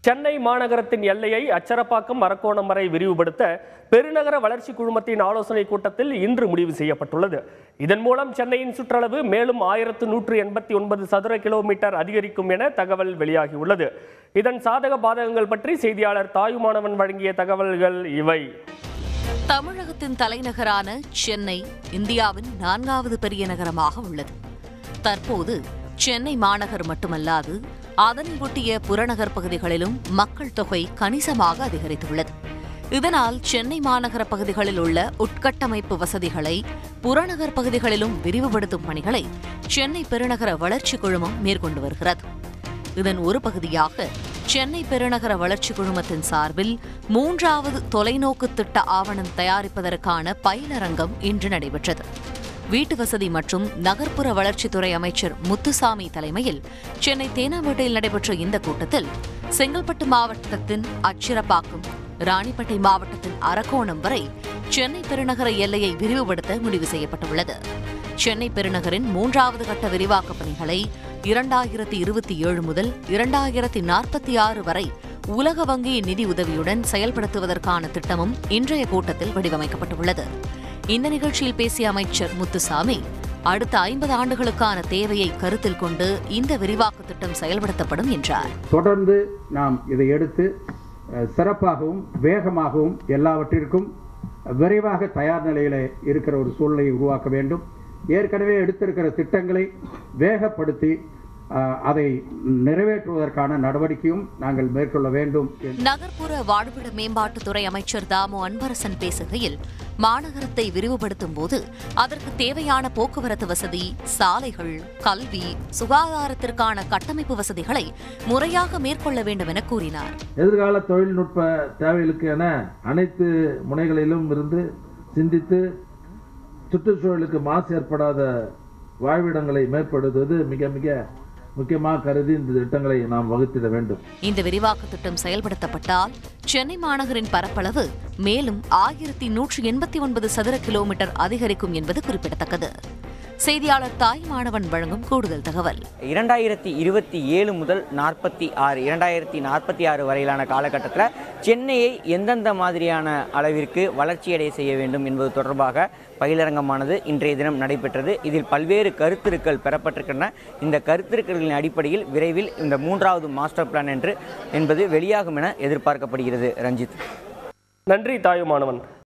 சென்னை மாநகரத்தின் எல்லையை அச்சரப்பாக்கம் அரக்கோணம் வரை விரிவுபடுத்த பெருநகர வளர்ச்சி குழுமத்தின் ஆலோசனை கூட்டத்தில் இன்று முடிவு செய்யப்பட்டுள்ளது இதன் மூலம் சென்னையின் சுற்றளவு மேலும் ஆயிரத்து நூற்று எண்பத்தி ஒன்பது சதுர கிலோமீட்டர் அதிகரிக்கும் என தகவல் வெளியாகியுள்ளது இதன் சாதக பாதகங்கள் பற்றி செய்தியாளர் தாயுமானவன் வழங்கிய தகவல்கள் இவை தமிழகத்தின் தலைநகரான சென்னை இந்தியாவின் நான்காவது பெரிய நகரமாக உள்ளது தற்போது சென்னை மாநகர் மட்டுமல்லாது அதனை ஒட்டிய புறநகர் பகுதிகளிலும் மக்கள் தொகை கணிசமாக அதிகரித்துள்ளது இதனால் சென்னை மாநகர பகுதிகளில் உள்ள உட்கட்டமைப்பு வசதிகளை புறநகர் பகுதிகளிலும் விரிவுபடுத்தும் பணிகளை சென்னை பெருநகர வளர்ச்சி குழுமம் மேற்கொண்டு வருகிறது இதன் ஒரு பகுதியாக சென்னை பெருநகர வளர்ச்சி குழுமத்தின் சார்பில் மூன்றாவது தொலைநோக்கு திட்ட ஆவணம் தயாரிப்பதற்கான பயிலரங்கம் இன்று நடைபெற்றது வீட்டு வசதி மற்றும் நகர்ப்புற வளர்ச்சித்துறை அமைச்சர் முத்துசாமி தலைமையில் சென்னை தேனாம்பேட்டையில் நடைபெற்ற இந்த கூட்டத்தில் செங்கல்பட்டு மாவட்டத்தின் அச்சிரப்பாக்கம் ராணிப்பேட்டை மாவட்டத்தின் அரக்கோணம் வரை சென்னை பெருநகர எல்லையை விரிவுபடுத்த முடிவு செய்யப்பட்டுள்ளது சென்னை பெருநகரின் மூன்றாவது கட்ட விரிவாக்கப் பணிகளை இரண்டாயிரத்தி இருபத்தி ஏழு முதல் இரண்டாயிரத்தி நாற்பத்தி ஆறு வரை உலக வங்கியின் நிதி உதவியுடன் செயல்படுத்துவதற்கான திட்டமும் இன்றைய கூட்டத்தில் வடிவமைக்கப்பட்டுள்ளது இந்த நிகழ்ச்சியில் பேசிய அமைச்சர் முத்துசாமி அடுத்த ஐம்பது ஆண்டுகளுக்கான தேவையை கருத்தில் கொண்டு இந்த விரிவாக்க திட்டம் செயல்படுத்தப்படும் என்றார் தொடர்ந்து நாம் இதை எடுத்து அஹ், சிறப்பாகவும் வேகமாகவும் எல்லாவற்றிற்கும் விரைவாக தயார் நிலையில் இருக்கிற ஒரு சூழ்நிலையை உருவாக்க வேண்டும் ஏற்கனவே எடுத்திருக்கிற திட்டங்களை வேகப்படுத்தி அஹ், அதை நிறைவேற்றுவதற்கான நடவடிக்கையும் நாங்கள் மேற்கொள்ள வேண்டும் என்று நகர்ப்புற வாழ்விட மேம்பாட்டுத்துறை அமைச்சர் தாமு அன்பரசன் பேசுகையில் மாநகரத்தை விரிவுபடுத்தும் போது அதற்கு தேவையான போக்குவரத்து வசதி சாலைகள் கல்வி சுகாதாரத்திற்கான கட்டமைப்பு வசதிகளை முறையாக மேற்கொள்ள வேண்டும் என கூறினார் எதிர்கால தொழில்நுட்ப தேவைகளுக்கு என அனைத்து முனைகளிலும் இருந்து சிந்தித்து சுற்றுச்சூழலுக்கு மாசு ஏற்படாத வாழ்விடங்களை மேம்படுத்துவது மிக மிக முக்கியமாக கருதி இந்த திட்டங்களை நாம் வகுத்திட வேண்டும் இந்த விரிவாக்க திட்டம் செயல்படுத்தப்பட்டால் சென்னை மாநகரின் பரப்பளவு மேலும் ஆயிரத்தி நூற்றி எண்பத்தி ஒன்பது சதுர கிலோமீட்டர் அதிகரிக்கும் என்பது குறிப்பிடத்தக்கது செய்தியாளர் தாய் மாணவன் வழங்கும் கூடுதல் தகவல் இரண்டாயிரத்தி இருபத்தி ஏழு முதல் நாற்பத்தி ஆறு இரண்டாயிரத்தி நாற்பத்தி ஆறு வரையிலான காலகட்டத்தில் சென்னையை எந்தெந்த மாதிரியான அளவிற்கு வளர்ச்சியடைய செய்ய வேண்டும் என்பது தொடர்பாக பயிலரங்கமானது இன்றைய தினம் நடைபெற்றது இதில் பல்வேறு கருத்துருக்கள் பெறப்பட்டிருக்கின்றன இந்த கருத்துருக்களின் அடிப்படையில் விரைவில் இந்த மூன்றாவது மாஸ்டர் பிளான் என்று என்பது வெளியாகும் என எதிர்பார்க்கப்படுகிறது ரஞ்சித் நன்றி தாயுமானவன்